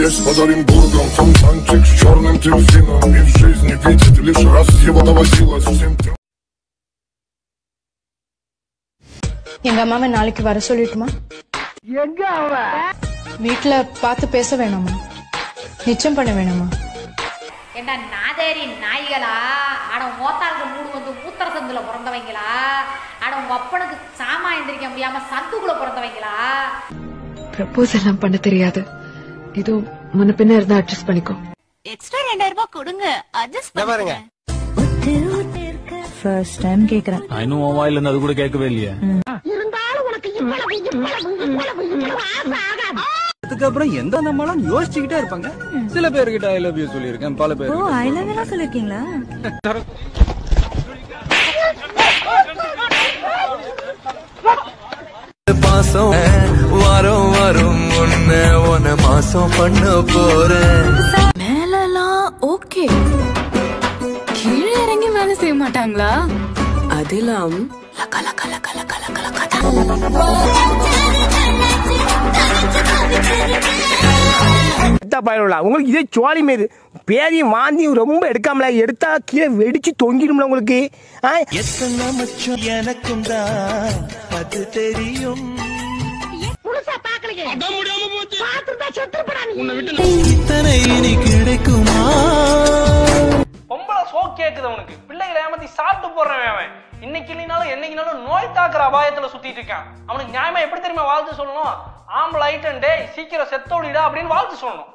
есть под Оренбургом Фонтанчик с черным дельфином И в жизни видит лишь раз его доводилось всем тем எங்க அம்மாவை நாளைக்கு வர சொல்லட்டுமா எங்க அவ வீட்ல பார்த்து பேச வேணாமா நிச்சயம் பண்ண வேணாமா ஏண்டா நாதேரி நாய்களா அட மோத்தாளுக்கு மூடு வந்து மூத்திர சந்துல பிறந்தவங்களா அட உங்க அப்பனுக்கு சாமா எந்திரிக்க முடியாம சந்துக்குள்ள பிறந்தவங்களா ப்ரப்போஸ் எல்லாம் பண்ண தெரியாது இது முன்ன பின்ன இருந்தா அட்ஜஸ்ட் பண்ணிக்கோ எக்ஸ்ட்ரா ரெண்டாயிரம் ரூபாய் கொடுங்க அட்ஜஸ்ட் பாருங்க ஃபர்ஸ்ட் டைம் கேக்குறேன் இன்னும் உன் வாயில இருந்து அது கூட கேட்கவே இல்லையே இருந்தாலும் உனக்கு இவ்வளவு இவ்வளவு இவ்வளவு இவ்வளவு ஆசை ஆகாது அதுக்கப்புறம் எந்த நம்மளும் யோசிச்சுக்கிட்டே இருப்பாங்க சில பேர்கிட்ட ஐ லவ் யூ சொல்லியிருக்கேன் பல பேர் ஐ லவ் எல்லாம் சொல்லிருக்கீங்களா பாசம் வரும் வரும் ஒன்னு ஒன்னு மாசம் பண்ண போறேன் மேலலாம் ஓகே கீழே இறங்கி வேலை செய்ய மாட்டாங்களா அதெல்லாம் உங்களுக்கு இதே சோழி மாரி பேதியும் வாந்தியும் ரொம்ப எடுக்காமல எடுத்தா கீழே வெடிச்சு தொங்கிடும்ல உங்களுக்கு ஆ? எத்தனை மச்சம் எனக்கும் தான் அது தெரியும் முழுசா பாக்கலையே பார்த்துருந்தா செத்துருப்படா நீ இத்தனை இனி கிடைக்குமா பொம்பளை சோ கேக்குது அவனுக்கு பிள்ளைகளை ஏமாத்தி சாப்பிட்டு போடுறவன் அவன் இன்னைக்கு இல்லைனாலும் என்னைக்குனாலும் நோய் தாக்குற அபாயத்துல சுத்திட்டு இருக்கான் அவனுக்கு நியாயமா எப்படி தெரியுமா வாழ்த்து சொல்லணும் ஆம்பளை ஐட்டம் டே சீக்கிரம் செத்தோடிடா அப்படின்னு வாழ்த்து சொல்லணும்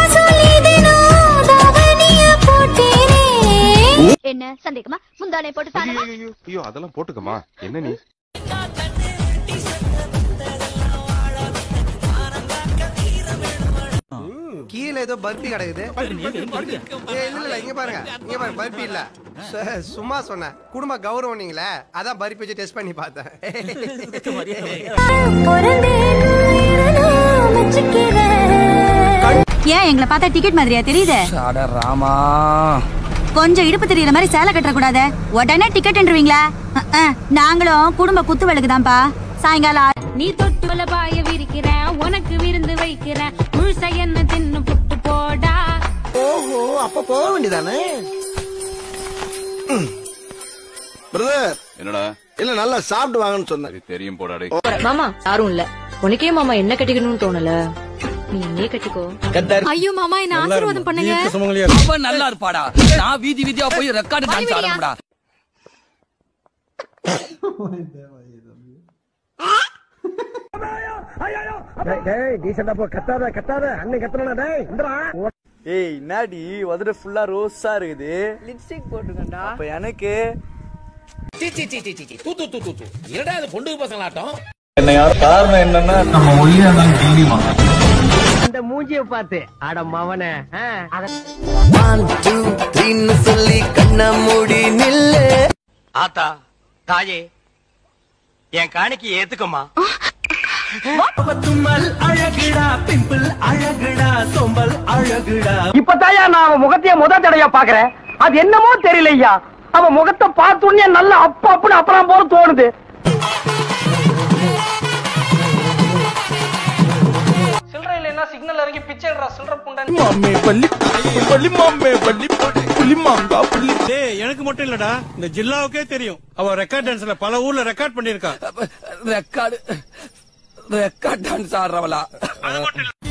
என்ன சந்தேகமா முந்தானை போட்டு தானமா ஐயோ அதெல்லாம் போட்டுக்கமா என்ன நீ கீழே ஏதோ பர்பி கிடக்குது ஏய், இல்ல இல்ல இங்க பாருங்க இங்க பாருங்க பர்பி இல்ல சு- சும்மா சொன்னேன் குடும்ப கௌரவம் நீங்களே அதான் பர்பி வச்சு டெஸ்ட் பண்ணி பார்த்தேன் ஏன் எங்களை பார்த்தா டிக்கெட் மாதிரியா தெரியுது அட ராமா கொஞ்சம் இடுப்பு தெரியற மாதிரி சேலை கட்ட கூடாது உடனே டிக்கெட்ன்றீங்களா நாங்களும் குடும்ப குத்து விளக்குதான்ப்பா சாயங்காலம் நீ தொட்டு வல பாய விரிக்கிறேன் உனக்கு விருந்து வைக்கிறேன் முழுசா என்ன தின்னு புட்டு போடா ஓஹோ அப்ப போக வேண்டியதானே பிரதர் என்னடா இல்ல நல்லா சாப்பிட்டு வாங்கன்னு சொன்னேன் தெரியும் போடாடே மாமா யாரும் இல்ல உனக்கே மாமா என்ன கட்டிக்கணும்னு தோணல நீ என்னே கட்டிக்கோ ஐயோ மாமா என்ன ஆசீர்வாதம் பண்ணுங்க ரொம்ப நல்லா இருப்பாடா நான் வீதி வீதியா போய் ரெக்கார்டு டான்ஸ் ஆடணும்டா டீசெண்டா போ கத்தாத கத்தாத அண்ணன் கத்தனா டேய் இந்தரா ஏய் என்னடி உதடு ஃபுல்லா ரோஸா இருக்குது லிப்ஸ்டிக் போட்டுக்கண்டா அப்ப எனக்கு அந்த மூஞ்சிய பார்த்து அட மவனே சொல்லி கண்ண மூடி நில்லு ஆத்தா தாயே என் காணிக்கு ஏத்துக்கமா இப்பதாயா நான் அவன் முகத்தைய முத தடையா பாக்குறேன் அது என்னமோ தெரியலையா அவன் முகத்தை பார்த்துடனே நல்லா அப்ப அப்படின்னு அப்புறம் போல தோணுது சில்லறை இல்லைன்னா சிக்னல் இறங்கி பிச்சை எடுறா சில்லற புண்டன் மாமே பள்ளி பள்ளி மாமே பள்ளி புள்ளி மாங்கா புள்ளி எனக்கு மட்டும் இல்லடா இந்த ஜில்லாவுக்கே தெரியும் அவ ரெக்கார்ட் டான்ஸ்ல பல ஊர்ல ரெக்கார்ட் பண்ணிருக்கா ரெக்கார்டு ரெக்கார்ட் டான்ஸ் ஆடுறவளா